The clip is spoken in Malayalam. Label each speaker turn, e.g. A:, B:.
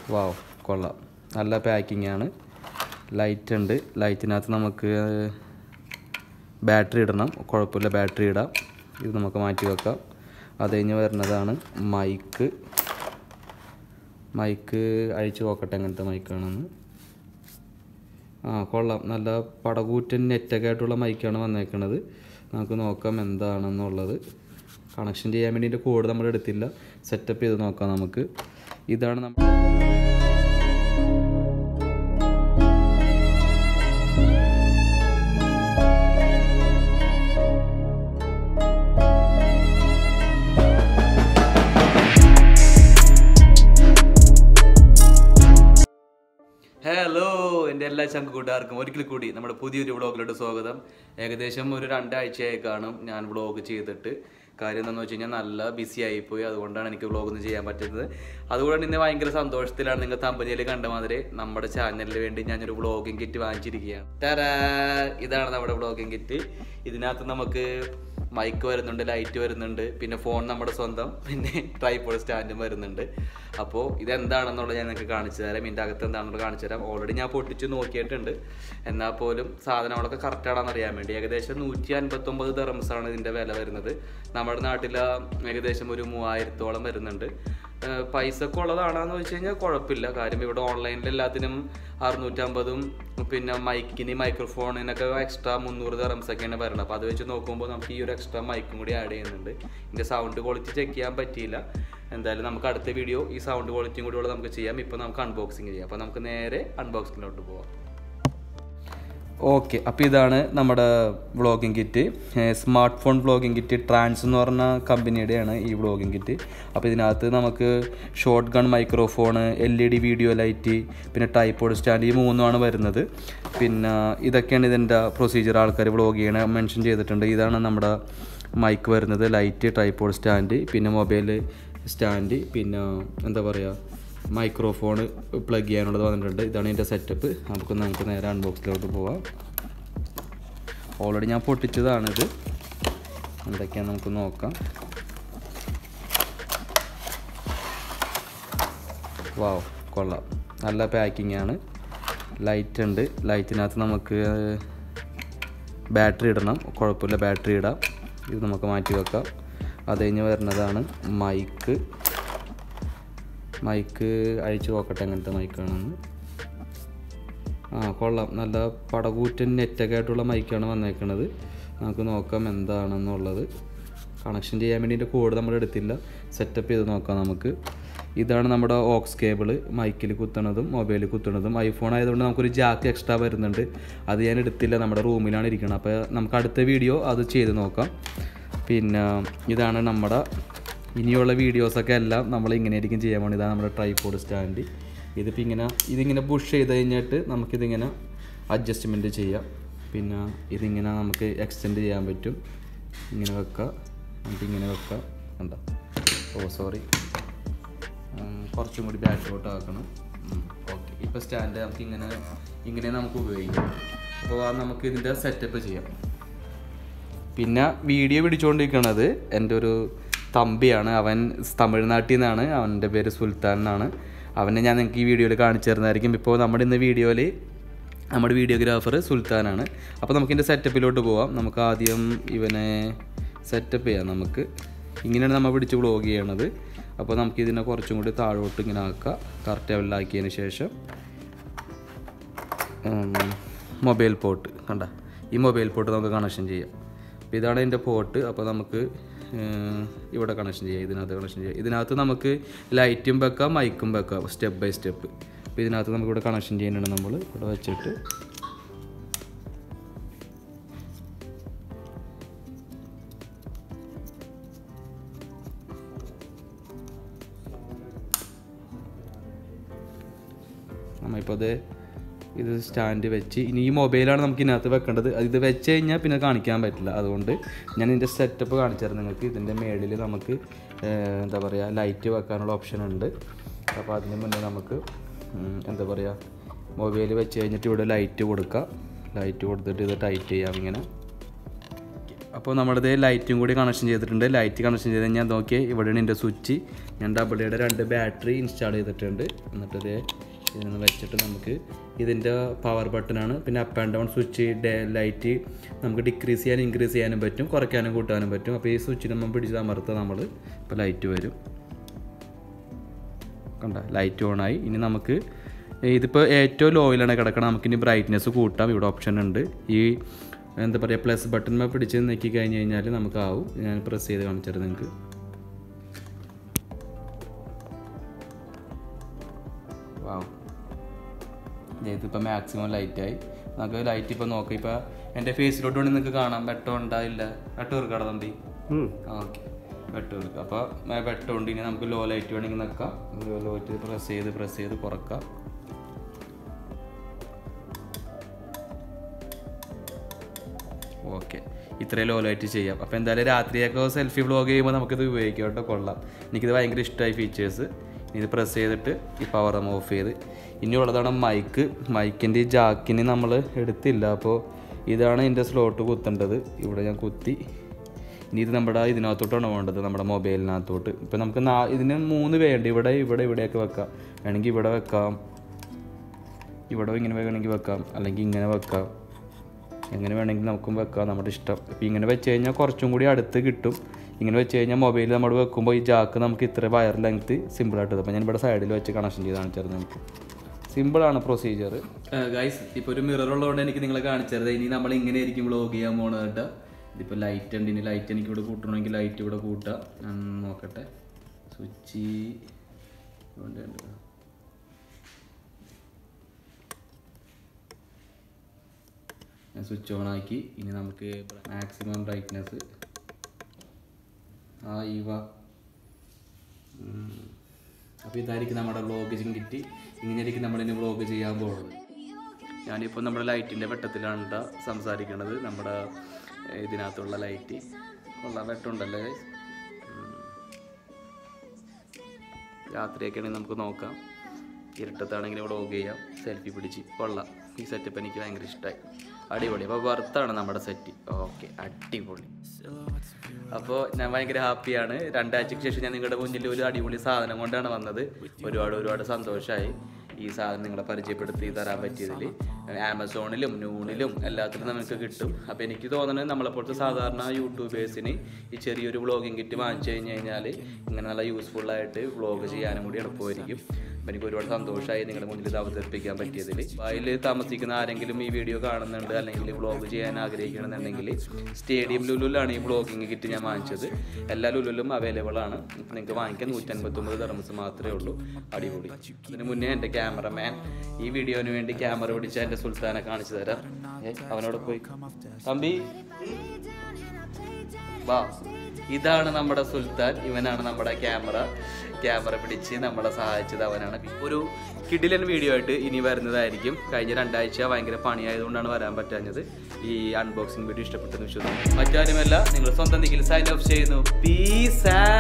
A: വാവ് കൊള്ളാം നല്ല പാക്കിംഗ് ആണ് ലൈറ്റ് ഉണ്ട് ലൈറ്റിനകത്ത് നമുക്ക് ബാറ്ററി ഇടണം കുഴപ്പമില്ല ബാറ്ററി ഇടാം ഇത് നമുക്ക് മാറ്റി വെക്കാം അത് കഴിഞ്ഞ് വരുന്നതാണ് മൈക്ക് മൈക്ക് അഴിച്ചു നോക്കട്ടെ എങ്ങനത്തെ മൈക്കാണെന്ന് ആ കൊള്ളാം നല്ല പടകൂറ്റൻ നെറ്റൊക്കെ ആയിട്ടുള്ള മൈക്കാണ് വന്നേക്കണത് നമുക്ക് നോക്കാം എന്താണെന്നുള്ളത് കണക്ഷൻ ചെയ്യാൻ വേണ്ടി ഇതിൻ്റെ കോഡ് നമ്മൾ എടുത്തില്ല സെറ്റപ്പ് ചെയ്ത് നോക്കാം നമുക്ക് ഇതാണ് നമ്മൾ ഹലോ എൻ്റെ എല്ലാ ചങ്കൂട്ടുകാർക്കും ഒരിക്കൽ കൂടി നമ്മുടെ പുതിയൊരു വ്ളോഗിലോട്ട് സ്വാഗതം ഏകദേശം ഒരു രണ്ടാഴ്ചയായി കാണും ഞാൻ വ്ളോഗ് ചെയ്തിട്ട് കാര്യം എന്താണെന്ന് വെച്ച് കഴിഞ്ഞാൽ നല്ല ബിസി ആയിപ്പോയി അതുകൊണ്ടാണ് എനിക്ക് വ്ളോഗ് ഒന്നും ചെയ്യാൻ പറ്റുന്നത് അതുകൊണ്ട് ഇന്ന് ഭയങ്കര സന്തോഷത്തിലാണ് നിങ്ങൾ തമ്പനിയിൽ കണ്ട മാതിരി നമ്മുടെ ചാനലിന് വേണ്ടി ഞാനൊരു വ്ളോഗിങ് കിറ്റ് വാങ്ങിച്ചിരിക്കുകയാണ് തരാ ഇതാണ് നമ്മുടെ വ്ളോഗിങ് കിറ്റ് ഇതിനകത്ത് നമുക്ക് മൈക്ക് വരുന്നുണ്ട് ലൈറ്റ് വരുന്നുണ്ട് പിന്നെ ഫോൺ നമ്മുടെ സ്വന്തം പിന്നെ ട്രൈപോഡ് സ്റ്റാൻഡും വരുന്നുണ്ട് അപ്പോൾ ഇതെന്താണെന്നുള്ളത് ഞാൻ നിങ്ങൾക്ക് കാണിച്ചു തരാം ഇതിൻ്റെ അകത്ത് എന്താണെന്നുള്ളത് കാണിച്ചു തരാം ഓൾറെഡി ഞാൻ പൊട്ടിച്ച് നോക്കിയിട്ടുണ്ട് എന്നാൽ പോലും സാധനങ്ങളൊക്കെ കറക്റ്റ് ആണെന്ന് അറിയാൻ വേണ്ടി ഏകദേശം നൂറ്റി അൻപത്തൊമ്പത് തെറംസാണ് ഇതിൻ്റെ വില വരുന്നത് നമ്മുടെ നാട്ടിൽ ഏകദേശം ഒരു മൂവായിരത്തോളം വരുന്നുണ്ട് ഏഹ് പൈസക്ക് ഉള്ളതാണെന്ന് വെച്ച് കഴിഞ്ഞാൽ കുഴപ്പമില്ല കാര്യം ഇവിടെ ഓൺലൈനിൽ എല്ലാത്തിനും അറുന്നൂറ്റമ്പതും പിന്നെ മൈക്കിന് മൈക്രോഫോണിനൊക്കെ എക്സ്ട്രാ മുന്നൂറ് തെറംസൊക്കെയാണ് വരുന്നത് അപ്പോൾ അത് വെച്ച് നോക്കുമ്പോൾ നമുക്ക് ഈ ഒരു എക്സ്ട്രാ മൈക്കും കൂടി ആഡ് ചെയ്യുന്നുണ്ട് ഇതിൻ്റെ സൗണ്ട് ക്വാളിറ്റി ചെക്ക് ചെയ്യാൻ പറ്റിയില്ല എന്തായാലും നമുക്ക് അടുത്ത വീഡിയോ ഈ സൗണ്ട് ക്വാളിറ്റിയും കൂടി ഉള്ള നമുക്ക് ചെയ്യാം ഇപ്പോൾ നമുക്ക് അൺബോക്സിങ് ചെയ്യാം അപ്പോൾ നമുക്ക് നേരെ അൺബോക്സിങ്ങിലോട്ട് പോവാം ഓക്കെ അപ്പോൾ ഇതാണ് നമ്മുടെ vlogging kit smart phone vlogging kit Trans എന്ന് പറഞ്ഞ കമ്പനിയുടെയാണ് ഈ വ്ളോഗിങ് കിറ്റ് അപ്പോൾ ഇതിനകത്ത് നമുക്ക് short gun microphone L E D video light പിന്നെ ടൈപ്പോഡ് സ്റ്റാൻഡ് ഈ മൂന്നുമാണ് വരുന്നത് പിന്നെ ഇതൊക്കെയാണ് ഇതിൻ്റെ പ്രൊസീജിയർ ആൾക്കാർ വ്ളോഗ് ചെയ്യണ മെൻഷൻ ചെയ്തിട്ടുണ്ട് ഇതാണ് നമ്മുടെ മൈക്ക് വരുന്നത് ലൈറ്റ് ട്രൈപ്പോഡ് സ്റ്റാൻഡ് പിന്നെ മൊബൈൽ സ്റ്റാൻഡ് പിന്നെ എന്താ പറയുക മൈക്രോഫോൺ പ്ലഗ് ചെയ്യാനുള്ളത് വന്നിട്ടുണ്ട് ഇതാണ് ഇതിൻ്റെ സെറ്റപ്പ് നമുക്ക് നമുക്ക് നേരെ അൺബോക്സിലോട്ട് പോവാം ഓൾറെഡി ഞാൻ പൊട്ടിച്ചതാണിത് എന്തൊക്കെയാണെന്ന് നമുക്ക് നോക്കാം വാവ് കൊള്ളാം നല്ല പാക്കിംഗ് ആണ് ലൈറ്റ് ഉണ്ട് ലൈറ്റിനകത്ത് നമുക്ക് ബാറ്ററി ഇടണം കുഴപ്പമില്ല ബാറ്ററി ഇടാം ഇത് നമുക്ക് മാറ്റി വെക്കാം അത് കഴിഞ്ഞ് വരുന്നതാണ് മൈക്ക് മൈക്ക് അഴിച്ചു നോക്കട്ടെ എങ്ങനത്തെ മൈക്കാണെന്ന് ആ കൊള്ളാം നല്ല പടകൂറ്റൻ നെറ്റൊക്കെ ആയിട്ടുള്ള മൈക്കാണ് വന്നേക്കണത് നമുക്ക് നോക്കാം എന്താണെന്നുള്ളത് കണക്ഷൻ ചെയ്യാൻ വേണ്ടി ഇതിൻ്റെ കോഡ് നമ്മൾ എടുത്തില്ല സെറ്റപ്പ് ചെയ്ത് നോക്കാം നമുക്ക് ഇതാണ് നമ്മുടെ ഓക്സ് കേബിൾ മൈക്കിൽ കുത്തണതും മൊബൈലിൽ കുത്തണതും ഐഫോൺ ആയതുകൊണ്ട് നമുക്കൊരു ജാക്ക് എക്സ്ട്രാ വരുന്നുണ്ട് അത് ഞാൻ എടുത്തില്ല നമ്മുടെ റൂമിലാണ് ഇരിക്കുന്നത് അപ്പോൾ നമുക്ക് അടുത്ത വീഡിയോ അത് ചെയ്ത് നോക്കാം പിന്നെ ഇതാണ് നമ്മുടെ ഇനിയുള്ള വീഡിയോസൊക്കെ എല്ലാം നമ്മൾ ഇങ്ങനെ ആയിരിക്കും ചെയ്യാൻ വേണ്ടി ഇതാണ് നമ്മുടെ ട്രൈപോഡ് സ്റ്റാൻഡ് ഇതിപ്പോൾ ഇങ്ങനെ ഇതിങ്ങനെ പുഷ് ചെയ്ത് കഴിഞ്ഞിട്ട് നമുക്കിതിങ്ങനെ അഡ്ജസ്റ്റ്മെൻറ്റ് ചെയ്യാം പിന്നെ ഇതിങ്ങനെ നമുക്ക് എക്സ്റ്റെൻഡ് ചെയ്യാൻ പറ്റും ഇങ്ങനെ വെക്കാം നമുക്ക് ഇങ്ങനെ വെക്കാം കണ്ട ഓ സോറി കുറച്ചും കൂടി ബാക്കിലോട്ട് ആക്കണം ഓക്കെ ഇപ്പോൾ സ്റ്റാൻഡ് നമുക്ക് ഇങ്ങനെ ഇങ്ങനെ നമുക്ക് ഉപയോഗിക്കാം അപ്പോൾ അത് നമുക്ക് ഇതിൻ്റെ സെറ്റപ്പ് ചെയ്യാം പിന്നെ വീഡിയോ പിടിച്ചുകൊണ്ടിരിക്കുന്നത് എൻ്റെ ഒരു തമ്പിയാണ് അവൻ തമിഴ്നാട്ടിൽ നിന്നാണ് അവൻ്റെ പേര് സുൽത്താൻ എന്നാണ് അവനെ ഞാൻ നിങ്ങൾക്ക് ഈ വീഡിയോയിൽ കാണിച്ചു തരുന്നതായിരിക്കും ഇപ്പോൾ നമ്മുടെ ഇന്ന് വീഡിയോയിൽ നമ്മുടെ വീഡിയോഗ്രാഫർ സുൽത്താനാണ് അപ്പോൾ നമുക്കിൻ്റെ സെറ്റപ്പിലോട്ട് പോവാം നമുക്ക് ആദ്യം ഇവനെ സെറ്റപ്പ് ചെയ്യാം നമുക്ക് ഇങ്ങനെയാണ് നമ്മൾ പിടിച്ച് വ്ളോഗ് ചെയ്യണത് അപ്പോൾ നമുക്ക് ഇതിനെ കുറച്ചും കൂടി താഴോട്ട് ഇങ്ങനെ ആക്കുക കറക്റ്റ് ലെവലിലാക്കിയതിന് ശേഷം മൊബൈൽ പോർട്ട് കണ്ട ഈ മൊബൈൽ പോർട്ട് നമുക്ക് കണക്ഷൻ ചെയ്യാം അപ്പോൾ ഇതാണ് എൻ്റെ പോർട്ട് അപ്പോൾ നമുക്ക് ഇവിടെ കണക്ഷൻ ചെയ്യാം ഇതിനകത്ത് കണക്ഷൻ ചെയ്യാം ഇതിനകത്ത് നമുക്ക് ലൈറ്റും വെക്കാം മൈക്കും വെക്കാം സ്റ്റെപ്പ് ബൈ സ്റ്റെപ്പ് അപ്പോൾ ഇതിനകത്ത് നമുക്ക് ഇവിടെ കണക്ഷൻ ചെയ്യാനാണ് നമ്മൾ ഇവിടെ വെച്ചിട്ട് നമ്മളിപ്പോൾ അത് ഇത് സ്റ്റാൻഡ് വെച്ച് ഇനി ഈ മൊബൈലാണ് നമുക്ക് ഇതിനകത്ത് വെക്കേണ്ടത് അത് ഇത് വെച്ച് കഴിഞ്ഞാൽ പിന്നെ കാണിക്കാൻ പറ്റില്ല അതുകൊണ്ട് ഞാൻ ഇതിൻ്റെ സെറ്റപ്പ് കാണിച്ചായിരുന്നു നിങ്ങൾക്ക് ഇതിൻ്റെ മേളിൽ നമുക്ക് എന്താ പറയുക ലൈറ്റ് വെക്കാനുള്ള ഓപ്ഷൻ ഉണ്ട് അപ്പോൾ അതിന് മുന്നേ നമുക്ക് എന്താ പറയുക മൊബൈൽ വെച്ച് കഴിഞ്ഞിട്ട് ഇവിടെ ലൈറ്റ് കൊടുക്കാം ലൈറ്റ് കൊടുത്തിട്ട് ഇത് ടൈറ്റ് ചെയ്യാം ഇങ്ങനെ അപ്പോൾ നമ്മളിത് ലൈറ്റും കൂടി കണക്ഷൻ ചെയ്തിട്ടുണ്ട് ലൈറ്റ് കണക്ഷൻ ചെയ്ത് ഞാൻ നോക്കിയേ ഇവിടെയാണ് എൻ്റെ സ്വിച്ച് ഞാൻ ഡബിൾ ഡിയുടെ രണ്ട് ബാറ്ററി ഇൻസ്റ്റാൾ ചെയ്തിട്ടുണ്ട് എന്നിട്ട് ഇത് ഇതിനൊന്ന് വെച്ചിട്ട് നമുക്ക് ഇതിൻ്റെ പവർ ബട്ടണാണ് പിന്നെ up and down switch daylight നമുക്ക് ഡിക്രീസ് ചെയ്യാനും ഇൻക്രീസ് ചെയ്യാനും പറ്റും കുറയ്ക്കാനും കൂട്ടാനും പറ്റും അപ്പോൾ ഈ സ്വിച്ചിന് നമ്മൾ പിടിച്ച് അമർത്തുക നമ്മൾ ഇപ്പോൾ ലൈറ്റ് വരും കണ്ട ലൈറ്റ് ഓൺ ആയി ഇനി നമുക്ക് ഇതിപ്പോൾ ഏറ്റവും ലോയിലാണ് കിടക്കണം നമുക്കിനി ബ്രൈറ്റ്നെസ് കൂട്ടാം ഇവിടെ ഓപ്ഷൻ ഉണ്ട് ഈ എന്താ പറയുക പ്ലസ് ബട്ടൺ പിടിച്ച് നീക്കി കഴിഞ്ഞ് കഴിഞ്ഞാൽ നമുക്കാവും ഞാൻ പ്രസ് ചെയ്ത് കാണിച്ചത് നിങ്ങൾക്ക് വാവ് ഇതിപ്പോൾ മാക്സിമം ലൈറ്റായി നമുക്ക് ലൈറ്റ് ഇപ്പോൾ നോക്കാം ഇപ്പോൾ എൻ്റെ ഫേസിലോട്ട് വേണ്ടി നിങ്ങൾക്ക് കാണാം വെട്ടം ഉണ്ടായില്ല വെട്ടം ഇറുക്കാട തമ്പി ഓക്കെ വെട്ടം ഇറുക്കുക അപ്പോൾ വെട്ടം ഉണ്ട് ഇനി നമുക്ക് ലോ ലൈറ്റ് വേണമെങ്കിൽ നിൽക്കാം ലോ ലൈറ്റ് പ്രസ് ചെയ്ത് പ്രസ് ചെയ്ത് കുറക്കാം ഓക്കെ ഇത്രയും ലോ ലൈറ്റ് ചെയ്യാം അപ്പോൾ എന്തായാലും രാത്രിയൊക്കെ സെൽഫി വ്ളോഗ് ചെയ്യുമ്പോൾ നമുക്കിത് ഉപയോഗിക്കാം കേട്ടോ കൊള്ളാം എനിക്കിത് ഭയങ്കര ഇഷ്ടമായി ഫീച്ചേഴ്സ് ഇത് പ്രസ് ചെയ്തിട്ട് ഈ പവർ നമ്മൾ ഓഫ് ചെയ്ത് ഇനിയുള്ളതാണ് മൈക്ക് മൈക്കിൻ്റെ ഈ ജാക്കിന് നമ്മൾ എടുത്തില്ല അപ്പോൾ ഇതാണ് എൻ്റെ സ്ലോട്ട് കുത്തേണ്ടത് ഇവിടെ ഞാൻ കുത്തി ഇനി ഇത് നമ്മുടെ ഇതിനകത്തോട്ടാണ് വേണ്ടത് നമ്മുടെ മൊബൈലിനകത്തോട്ട് ഇപ്പം നമുക്ക് നാ ഇതിന് മൂന്ന് വേണ്ട ഇവിടെ ഇവിടെ ഇവിടെയൊക്കെ വെക്കാം വേണമെങ്കിൽ ഇവിടെ വെക്കാം ഇവിടെ ഇങ്ങനെ വേണമെങ്കിൽ വെക്കാം അല്ലെങ്കിൽ ഇങ്ങനെ വെക്കാം എങ്ങനെ വേണമെങ്കിൽ നമുക്കും വെക്കാം നമ്മുടെ ഇഷ്ടം ഇപ്പം ഇങ്ങനെ വെച്ച് കഴിഞ്ഞാൽ കുറച്ചും കൂടി അടുത്ത് കിട്ടും ഇങ്ങനെ വെച്ച് കഴിഞ്ഞാൽ മൊബൈൽ നമ്മൾ വെക്കുമ്പോൾ ഈ ജാക്ക് നമുക്ക് ഇത്ര വയർ ലെങ്ത്ത് സിമ്പിളായിട്ട് അപ്പോൾ ഞാൻ ഇവിടെ സൈഡിൽ വെച്ച് കണക്ഷൻ ചെയ്ത് കാണിച്ചായിരുന്നു നമുക്ക് സിമ്പിളാണ് പ്രൊസീജിയർ ഗൈസ് ഇപ്പോൾ ഒരു മിറർ ഉള്ളതുകൊണ്ട് എനിക്ക് നിങ്ങളെ കാണിച്ചത് ഇനി നമ്മൾ ഇങ്ങനെ ആയിരിക്കും വ്ളോഗ് ചെയ്യാൻ പോണത് കേട്ടോ ഇതിപ്പോൾ ലൈറ്റ് ഉണ്ട് ഇനി ലൈറ്റ് എനിക്ക് ഇവിടെ കൂട്ടണമെങ്കിൽ ലൈറ്റ് ഇവിടെ കൂട്ടാം ഞാൻ നോക്കട്ടെ സ്വിച്ച് ഉണ്ട് ഉണ്ട് ഞാൻ സ്വിച്ച് ഓൺ ആക്കി ഇനി നമുക്ക് മാക്സിമം ബ്രൈറ്റ്നെസ് ആ ഇവ അപ്പോൾ ഇതായിരിക്കും നമ്മുടെ വ്ളോഗ് കിട്ടി ഇങ്ങനെയായിരിക്കും നമ്മളിനി വ്ളോഗ് ചെയ്യാൻ പോകുന്നത് ഞാനിപ്പോൾ നമ്മുടെ ലൈറ്റിൻ്റെ വെട്ടത്തിലാണ് ട്ടോ സംസാരിക്കുന്നത് നമ്മുടെ ഏഹ്, ഇതിനകത്തുള്ള ലൈറ്റ് കൊള്ളാം വെട്ടമുണ്ടല്ലേ guys? ഉം. രാത്രിയൊക്കെ ആണെങ്കിൽ നമുക്ക് നോക്കാം ഇരുട്ടത്താണെങ്കിൽ വ്ളോഗ് ചെയ്യാം സെൽഫി പിടിച്ച് കൊള്ളാം ഈ സെറ്റപ്പ് എനിക്ക് ഭയങ്കര ഇഷ്ടമായി അടിപൊളി അപ്പോൾ വർത്താണ് നമ്മുടെ സെറ്റ് ഓക്കെ അടിപൊളി അപ്പോൾ ഞാൻ ഭയങ്കര ഹാപ്പിയാണ് രണ്ടാഴ്ചയ്ക്ക് ശേഷം ഞാൻ നിങ്ങളുടെ മുന്നിൽ ഒരു അടിപൊളി സാധനം കൊണ്ടാണ് വന്നത് ഒരുപാട് ഒരുപാട് സന്തോഷമായി ഈ സാധനം നിങ്ങളെ പരിചയപ്പെടുത്തി തരാൻ പറ്റിയതിൽ ആമസോണിലും നൂണിലും എല്ലാത്തിലും നമുക്ക് കിട്ടും അപ്പോൾ എനിക്ക് തോന്നുന്നത് നമ്മളെപ്പോലത്തെ സാധാരണ യൂട്യൂബേഴ്സിന് ഈ ചെറിയൊരു വ്ളോഗിങ് കിറ്റ് വാങ്ങിച്ചു കഴിഞ്ഞ് കഴിഞ്ഞാൽ ഇങ്ങനെ നല്ല യൂസ്ഫുള്ളായിട്ട് വ്ളോഗ് ചെയ്യാനും കൂടി എളുപ്പമായിരിക്കും അപ്പോൾ എനിക്ക് ഒരുപാട് സന്തോഷമായി നിങ്ങളുടെ മുന്നിൽ ഇത് അവതരിപ്പിക്കാൻ പറ്റിയതിൽ അതിൽ താമസിക്കുന്ന ആരെങ്കിലും ഈ വീഡിയോ കാണുന്നുണ്ട് അല്ലെങ്കിൽ വ്ളോഗ് ചെയ്യാൻ ആഗ്രഹിക്കണമെന്നുണ്ടെങ്കിൽ സ്റ്റേഡിയം ലുലുലാണ് ഈ വ്ളോഗിങ് കിറ്റ് ഞാൻ വാങ്ങിച്ചത് എല്ലാ ലുലുലും അവൈലബിൾ ആണ് ഇപ്പം നിങ്ങൾക്ക് വാങ്ങിക്കാൻ നൂറ്റൻപത്തൊമ്പത് തെർമസ് മാത്രമേ ഉള്ളൂ അടിപൊളി അതിന് മുന്നേ എൻ്റെ ക്യാമറമാൻ ഈ വീഡിയോന് വേണ്ടി ക്യാമറ പിടിച്ച എൻ്റെ സുൽത്താനെ കാണിച്ചു തരാം ഏ, അവനോട് പോയി തമ്പി വാ ഇതാണ് നമ്മുടെ സുൽത്താൻ ഇവനാണ് നമ്മുടെ ക്യാമറ ക്യാമറ പിടിച്ച് നമ്മളെ സഹായിച്ചത് അവനാണ് ഒരു കിഡിലൻ വീഡിയോ ആയിട്ട് ഇനി വരുന്നതായിരിക്കും കഴിഞ്ഞ രണ്ടാഴ്ച ഭയങ്കര പണിയായതുകൊണ്ടാണ് വരാൻ പറ്റാഞ്ഞത് ഈ അൺബോക്സിംഗ് വീഡിയോ ഇഷ്ടപ്പെട്ടെന്ന് വിശ്വസിക്കുന്നു മറ്റാരുമല്ല നിങ്ങൾ സ്വന്തം ദിക്കിൽ സൈൻ ഓഫ് ചെയ്യുന്നു പീസ്